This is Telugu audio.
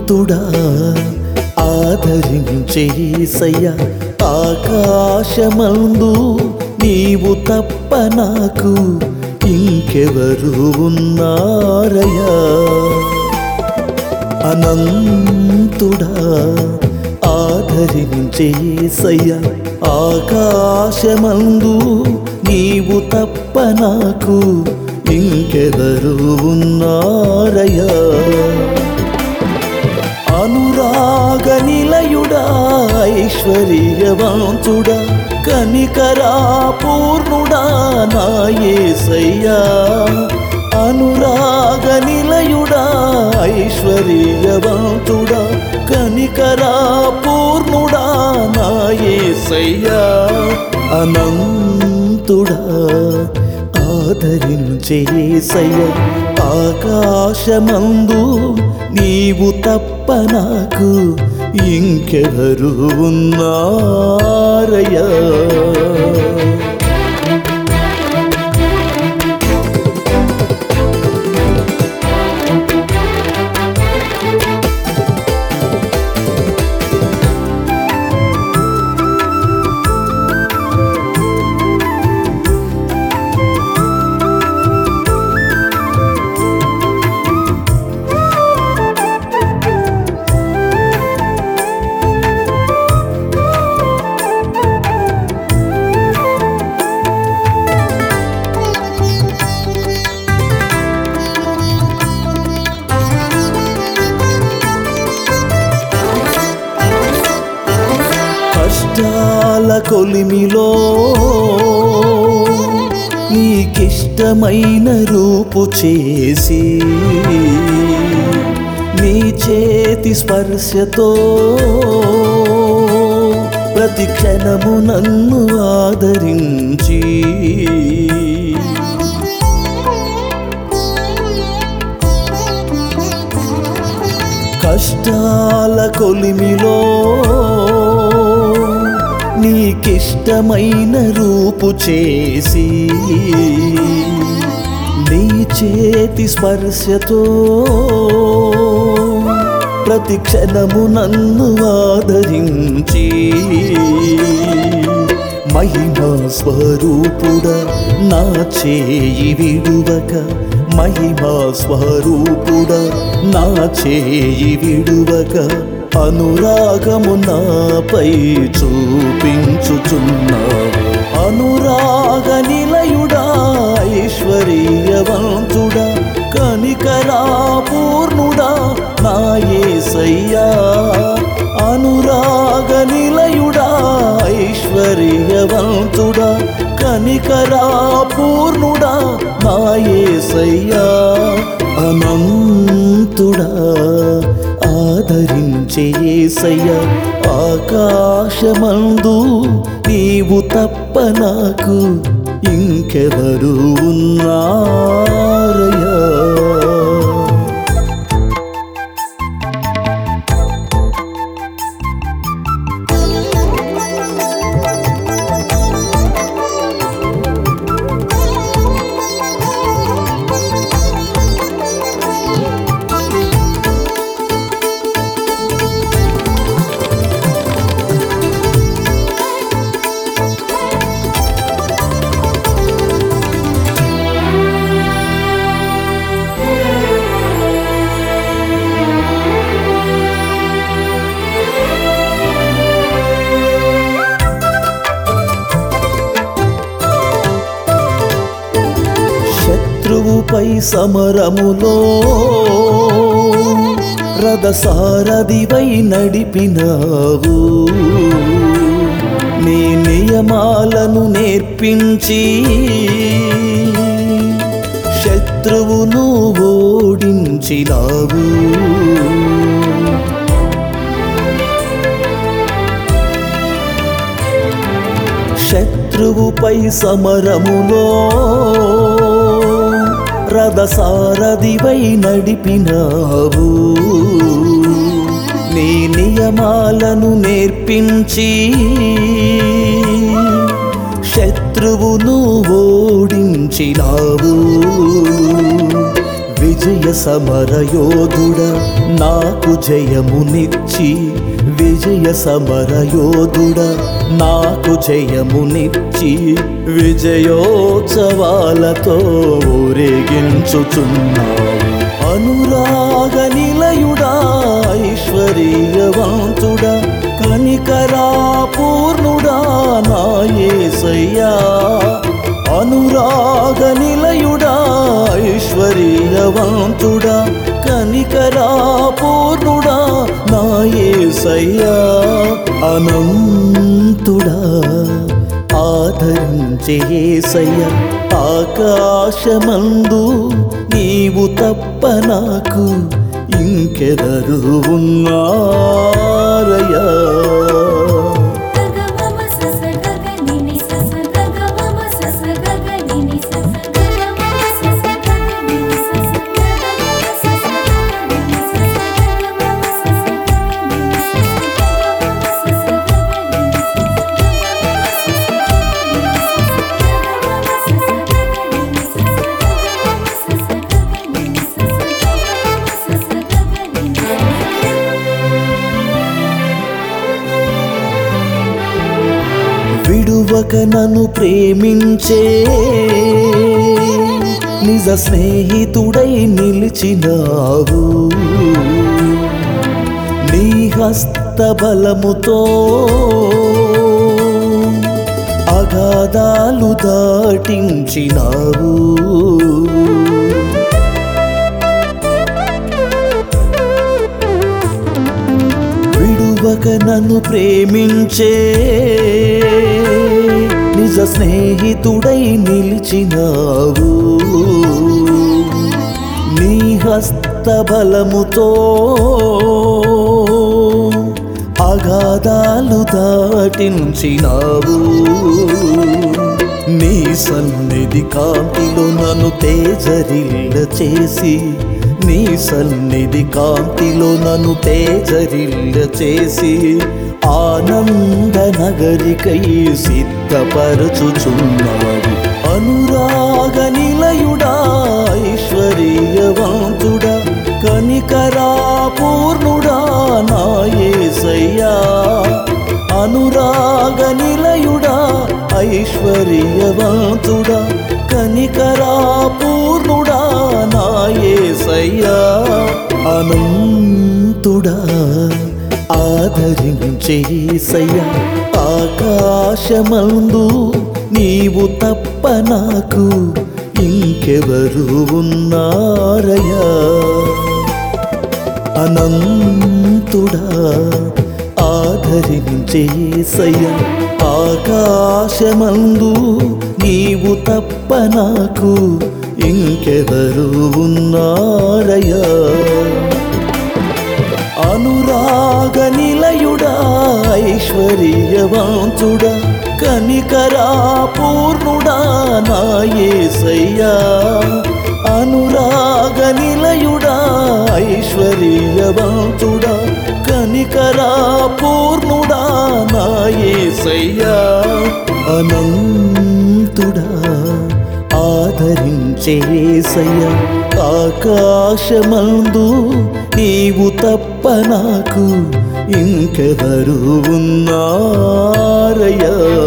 అనంతుడా ఆదరించేసయ్య ఆకాశమందు నీవు తప్ప నాకు ఇంకెవరు ఉన్నారయ్యా అనంతుడా ఆదరించేసయ్య ఆకాశమందు నీవు తప్ప నాకు ఇంకెవరు ఉన్నారయ్యా అనురాగ నిలయుడా ఐశ్వర్యవంతుడా కనికరా పూర్ణుడా నాయసయ్యా అనురాగ నిలయుడా ఐశ్వర్యవంతుడా కనికరా పూర్ణుడా నాయసయ్యా అనంతుడా ఆదరించేసయ్య ఆకాశమందు నీవు తప్ప నాకు ఇంకెవరు ఉన్నారయ్యా కష్టాల కొలిమిలో నీకిష్టమైన రూపు చేసి నీ చేతి స్పర్శతో ప్రతి క్షణము నన్ను ఆదరించి కష్టాల కొలిమిలో నీకిష్టమైన రూపు చేసి నీ చేతి స్పర్శతో ప్రతి క్షణము నన్ను ఆదరించి మహిమా స్వరూపుడ నా చేయి విడువక మహిమా స్వరూపుడ నా చేయి విడువక అనురాగము నాపై చూపించుచున్నావు అనురాగ నిలయుడా ఐశ్వర్యవంతుడా కనికరా పూర్ణుడా నాయసయ్యా అనురాగ నిలయుడా ఐశ్వర్యవంతుడా కనికరా పూర్ణుడా నాయసయ్యా అనంతుడా ఆదరించేసయ్య ఆకాశమందు నీవు తప్ప నాకు ఇంకెవరు ఉన్నారయ్యా శత్రువుపై సమరములో రథసారథివై నడిపినావు నీ నియమాలను నేర్పించి శత్రువును ఓడించినావు శత్రువుపై సమరములో రథసారథివై నడిపినావు నీ నియమాలను నేర్పించి శత్రువును ఓడించినావు విజయ సమరయోధుడ నాకు జయమునిచ్చి విజయ సమరయోధుడ నాకు జయమునిచ్చి విజయోత్సవాలతో ఊరేగించుచున్నావు అనురాగ నిలయుడా ఐశ్వర్యవంతుడా కనికరా పూర్ణుడా నాయసయ్యా అనురాగ నిలయుడా ఐశ్వర్యవంతుడా కనికరా పూర్ణుడా నాయసయ్యా అనంతుడా ఆదరించే యేసయ్య ఆకాశమందు నీవు తప్ప నాకు ఇంకెదరు ఉన్నారయ్యా గగమమ సస గగనిని సస గగమమ సస గగనిని సస గగమమ సస గగనిని సస గగమమ సస గగనిని సస గగమమ సస గగనిని సస గగమమ సస గగనిని విడువక నన్ను ప్రేమించే నిజ స్నేహితుడై నిలిచినావు నీ హస్త బలముతో అగాధాలు దాటించినావు విడువక నన్ను ప్రేమించే నిజ స్నేహితుడై నిలిచినావు నీ హస్త బలముతో అగాధాలు దాటించినావు నీ సన్నిధి కాంతిలో నన్ను తేజరిల్ల చేసి నీ సన్నిధి కాంతిలో నన్ను తేజరిల్ల చేసి ఆనంద నగరికై సిద్ధపరచుచున్నావు అనురాగ నిలయుడా ఐశ్వర్యవంతుడా కనికరా పూర్ణుడా నాయసయ్యా అనురాగ నిలయుడా ఐశ్వర్యవంతుడా కనికరా పూర్ణుడా నాయసయ్యా అనంతుడా ఆదరించేసయ్యా ఆకాశమందు నీవు తప్ప నాకు ఇంకెవరు ఉన్నారయ్యా అనంతుడా ఆదరించేసయ్య ఆకాశమందు నీవు తప్ప నాకు ఇంకెవరు ఉన్నారయ్యా అనురాగ నిలయుడా ఐశ్వర్యవంతుడా కనికరా పూర్ణుడా నాయసయ్యా అనురాగ నిలయుడా ఐశ్వర్యవంతుడా కనికరా పూర్ణుడా నాయసయ్యా అనంతుడా ఆదరించేసయ్య ఆకాశమందు నీవు తప్ప నాకు ఇంకెవరు ఉన్నారయ్యా